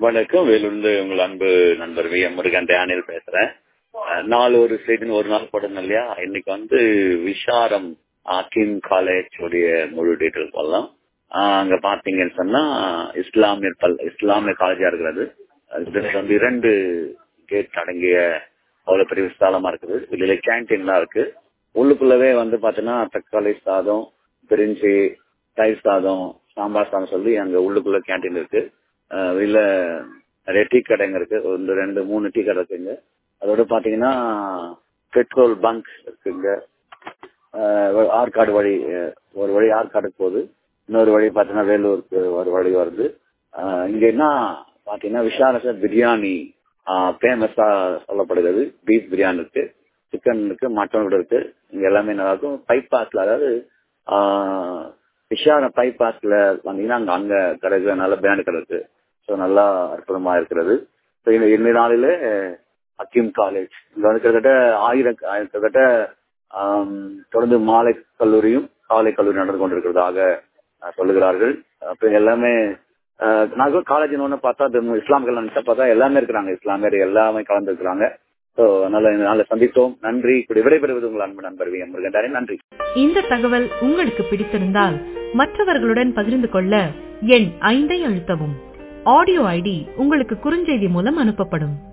வணக்கம் வேலூர்ந்து உங்கள் அன்பு நண்பர் வி எம் முருகன் டேனியல் பேசுறேன் அஹ், நாலு ஒரு செய்தின்னு ஒரு நாள் போடணும் இல்லையா இன்னைக்கு வந்து விஷாரம் ஆக்கிம் காலேஜ் உடைய முழு டீட்டெயில் சொல்லலாம் அஹ், அங்க பாத்தீங்கன்னு சொன்னா இஸ்லாமிய பல் இஸ்லாமிய காலேஜா இருக்கிறது இதுல வந்து இரண்டு கேட் அடங்கிய அவ்வளவு பெரிய விசாலமா இருக்குது இதுல கேன்டீன்லாம் இருக்கு உள்ளுக்குள்ளவே வந்து பாத்தீங்கன்னா தக்காளி சாதம் பிரிஞ்சி தயிர் சாதம் சாம்பார் சாதம் சொல்லி அங்க உள்ளுக்குள்ள கேன்டீன் இருக்கு அஹ் இல்ல நிறைய டீ கடைங்க இருக்கு ஒரு ரெண்டு மூணு டீ கடை இருக்குங்க அதோட பாத்தீங்கன்னா பெட்ரோல் பங்க் இருக்குங்க அஹ் ஆற்காடு வழி அஹ் ஒரு வழி ஆற்காடுக்கு போகுது இன்னொரு வழி பாத்தீங்கன்னா வேலூருக்கு ஒரு வழி வருது அஹ் இங்க என்ன பாத்தீங்கன்னா விஷால பிரியாணி ஃபேமஸா சொல்லப்படுகிறது பீஃப் பிரியாணி இருக்கு சிக்கன் இருக்கு மட்டன் கூட இருக்கு இங்க எல்லாமே நல்லா இருக்கும் பைபாஸ்ல அதாவது ஆஹ் விஷால பைபாஸ்ல வந்தீங்கன்னா அங்க அங்க கிடைக்கிற நல்ல பிரியாணி கடை இருக்கு ஸோ நல்லா அற்புதமா இருக்கிறது ஸோ இந்த இந்த நாளில அக்கிம் காலேஜ் இங்க வந்து கிட்டத்தட்ட ஆயிரம் ஆயிரம் கிட்டத்தட்ட ஆம், தொடர்ந்து மாலை கல்லூரியும் காலை கல்லூரி நடந்து கொண்டிருக்கிறதாக அஹ், சொல்லுகிறார்கள் அப்ப எல்லாமே அஹ், நான் காலேஜ் ஒன்று பார்த்தா அது இஸ்லாமியர்கள் நினைச்சா பார்த்தா எல்லாமே இருக்கிறாங்க இஸ்லாமியர் எல்லாமே கலந்து இருக்கிறாங்க ஸோ அதனால இந்த நாளை சந்தித்தோம் நன்றி இப்படி விடைபெறுவது உங்கள் அன்பு நண்பர் வி எம் முருகன் நன்றி இந்த தகவல் உங்களுக்கு பிடித்திருந்தால் மற்றவர்களுடன் பகிர்ந்து கொள்ள எண் ஐந்தை அழுத்தவும் ஆடியோ ஐடி உங்களுக்கு குறுஞ்செய்தி மூலம் அனுப்பப்படும்